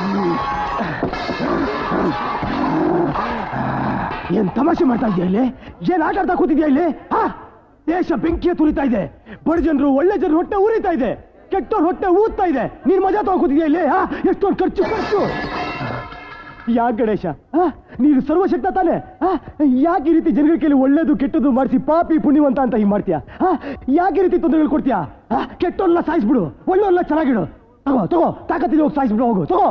ಏನ್ ತಮಾಷೆ ಮಾಡ್ತಾ ಇದೆಯಾ ಇಲ್ಲಿ ಏನ್ ಆಟ ಆಡ್ತಾ ಕೂತಿದ್ಯಾ ಇಲ್ಲಿ ಹಾ ದೇಶ ಬೆಂಕಿಯ ತುರಿತಾ ಇದೆ ಬಡ ಜನರು ಒಳ್ಳೆ ಜನರು ಹೊಟ್ಟೆ ಉರಿತಾ ಇದೆ ಕೆಟ್ಟವ್ರ ಹೊಟ್ಟೆ ಊದ್ತಾ ಇದೆ ನೀನ್ ಮಜಾ ತಗೊಂಡ್ ಕೂತಿದ್ಯಾ ಇಲ್ಲಿ ಹಾ ಎಷ್ಟೊಂದು ಖರ್ಚು ಖರ್ಚು ಯಾಕೆ ಗಣೇಶ ಆ? ನೀನು ಸರ್ವಶಕ್ತ ತಾನೆ ಆ? ಯಾಕೆ ಈ ರೀತಿ ಜನಗಳ ಕೈಲಿ ಒಳ್ಳೇದು ಕೆಟ್ಟದ್ದು ಮಾಡಿಸಿ ಪಾಪಿ ಪುಣ್ಯವಂತ ಅಂತ ಹಿಂಗ್ ಮಾಡ್ತೀಯಾ ಆ? ಯಾಕೆ ಈ ರೀತಿ ತೊಂದರೆಗಳು ಕೊಡ್ತೀಯಾ ಆ? ಕೆಟ್ಟವ್ರನ್ನ ಸಾಯಿಸ್ಬಿಡು ಒಳ್ಳೆಯವ್ರನ್ನ ಚೆನ್ನಾಗಿಡು ತಗೋ ತಗೋ ತಾಕತ್ತಿಗೆ ಹೋಗಿ ಸಾಯಿಸ್ಬಿಡು ಹೋಗು ತಗೋ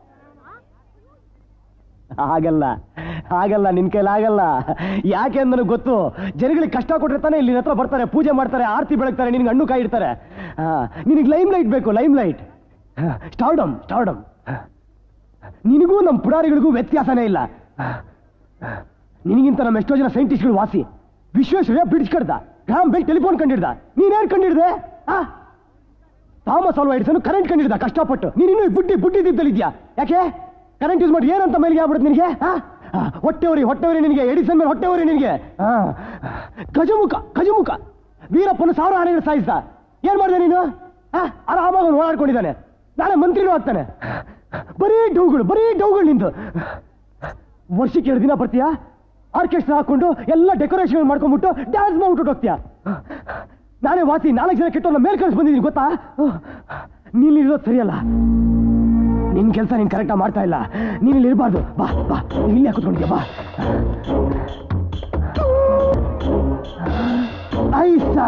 ಆಗಲ್ಲ ಆಗಲ್ಲ ನಿನ್ ಕೈಲಿ ಆಗಲ್ಲ ಯಾಕೆ ಅಂತ ನನಗೆ ಗೊತ್ತು ಜನಗಳಿಗೆ ಕಷ್ಟ ಕೊಟ್ರೆ ತಾನೇ ಇಲ್ಲಿ ನಿನ್ ಹತ್ರ ಬರ್ತಾರೆ ಪೂಜೆ ಮಾಡ್ತಾರೆ ಆರತಿ ಬೆಳಗ್ತಾರೆ ನಿನ್ಗೆ ಹಣ್ಣು ಕಾಯಿ ಇಡ್ತಾರೆ ನಿನಗೆ ಲೈಮ್ ಲೈಟ್ ಬೇಕು ಲೈಮ್ ಲೈಟ್ ಸ್ಟಾರ್ಡಮ್ ಸ್ಟಾರ್ಡಮ್ ನಿನಗೂ ನಮ್ಮ ಪುಡಾರಿಗಳಿಗೂ ವ್ಯತ್ಯಾಸನೇ ಇಲ್ಲ ನಿನಗಿಂತ ನಮ್ಮ ಎಷ್ಟೋ ಜನ ಸೈಂಟಿಸ್ಟ್ಗಳು ವಾಸಿ ವಿಶ್ವೇಶ್ವರಯ್ಯ ಬಿಡಿಸ್ಕಡ್ದ ಗ್ರಾಮ್ ಬೆಲ್ ಟೆಲಿಫೋನ್ ಕಂಡಿಡ್ದ ನೀನೇನ್ ಕಂಡಿಡ್ದೆ ಆ ಥಾಮಸ್ ಆಲ್ವಾ ಎಡಿಸನ್ ಕರೆಂಟ್ ಕಂಡಿಡ್ದ ಕಷ್ಟಪಟ್ಟು ನೀನು ಇನ್ನೂ ಬುಡ್ಡಿ ಬುಡ್ಡಿ ದಿದ್ದಲ್ಲಿದ್ಯಾ ಯಾಕೆ ಕರೆಂಟ್ ಯೂಸ್ ಮಾಡಿ ಏನಂತ ಮೇಲಿಗೆ ಆಗ್ಬಿಡುತ್ತೆ ನಿನಗೆ ಆ? ಆ, ಹೊಟ್ಟೆವರಿ ಹೊಟ್ಟೆವರಿ ನಿನಗೆ ಎಡಿಸನ್ ಮೇಲೆ ಹೊಟ್ಟೆವರಿ ನಿನಗೆ ಆ, ಗಜಮುಖ ಗಜಮುಖ ವೀರಪ್ಪನ ಸಾವಿರ ಆನೆಗಳು ಸಾಯಿಸ್ದ ಏನ್ ಮಾಡಿದೆ ನೀನು ಆ, ಆರಾಮಾಗಿ ಅವ್ನು ಓಡಾಡ್ಕೊಂಡಿದ್ದಾನೆ ನಾಳೆ ಮಂತ್ರಿನೂ ಆಗ್ತಾನೆ ಬರೀ ಡೌಗಳು ಬರೀ ಡೌಗಳು ನಿಂದು ವರ್ಷಕ್ಕೆ ಎರಡು ದಿನ ಬರ್ತೀಯಾ ಆರ್ಕೆಸ್ಟ್ರಾ ಹಾಕೊಂಡು ಎಲ್ಲ ಡೆಕೋರೇಷನ್ ಮಾಡ್ಕೊಂಡ್ಬಿಟ್ಟು ಡ್ಯಾನ್ಸ್ ಮಾಡ್ಬಿಟ್ಟು ಹೋಗ್ತೀಯಾ ನಾನೇ ವಾಸಿ ನಾಲ್ಕು ಜನ ಕೆಟ್ಟವ್ರನ್ನ ಮೇಲ್ ಕಳಿಸ್ ಬಂದಿದ್ದೀನಿ ಗೊತ್ತಾ ನೀನ್ ಇರೋದು ಸರಿಯಲ್ಲ ನಿನ್ ಕೆಲಸ ನೀನ್ ಕರೆಕ್ಟಾಗಿ ಮಾಡ್ತಾ ಇಲ್ಲ ನೀನ್ ಇಲ್ಲಿ ಇರಬಾರ್ದು ಬಾ ಬಾ ಇಲ್ಲೇ ಕೂತ್ಕೊಂಡಿದ್ಯಾ ಬಾ ಐಸಾ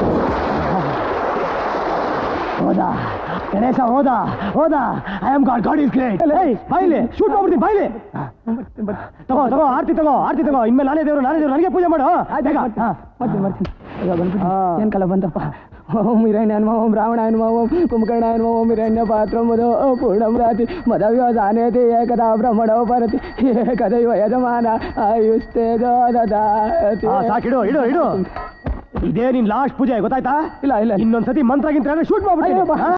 ಹೋದ ಗಣೇಶ ಹೋದ ಹೋದ I am God God is great ಬಾಯ್ಲಿ ಶೂಟ್ ಮಾಡ್ಬಿಡ್ತೀನಿ ಬಾಯ್ಲಿ ತಗೋ ತಗೋ ಆರ್ತಿ ತಗೋ ಆರ್ತಿ ತಗೋ ಇನ್ಮೇಲೆ ನಾನೇ ದೇವರು ನಾನೇ ದೇವರು ನನಗೆ ಪೂಜೆ ಮಾಡು ಬೇಗ. ಹಾ. ಮಾಡ್ತೀನಿ ಮಾಡ್ತೀನಿ ಅಯ್ಯೋ ಗಣಪತಿ ಹಾ. ಏನ್ ಕಲ ಬಂತಪ್ಪ ಓಂ ಹಿರಣ್ಯ ಹನುಮ ಓಂ ರಾವಣ ಹನುಮ ಓಂ ಕುಂಭಕರ್ಣ ಹನುಮ ಓಂ ಹಿರಣ್ಯ ಪಾತ್ರ ಮದೋ ಪೂರ್ಣಂ ರಾತಿ ಮದವ್ಯೋ ದಾನೇತಿ ಏಕದಾ ಬ್ರಹ್ಮಣೋ ಪರತಿ ಏಕದೈವ ಯಜಮಾನ ಆಯುಸ್ತೇಜೋ ದದಾತಿ ಹಾ, ಸಾಕಿಡು ಇಡು ಇಡು ಇದೇ ನಿನ್ ಲಾಸ್ಟ್ ಪೂಜೆ ಗೊತ್ತಾಯ್ತಾ ಇಲ್ಲ ಇಲ್ಲ ಇನ್ನೊಂದ್ಸತಿ ಮಂತ್ರ ಗಿಂತ್ರ ಶೂಟ್ ಮಾಡ್ಬಿಟ್ಟು ಅಯ್ಯೋ, ಬಾ.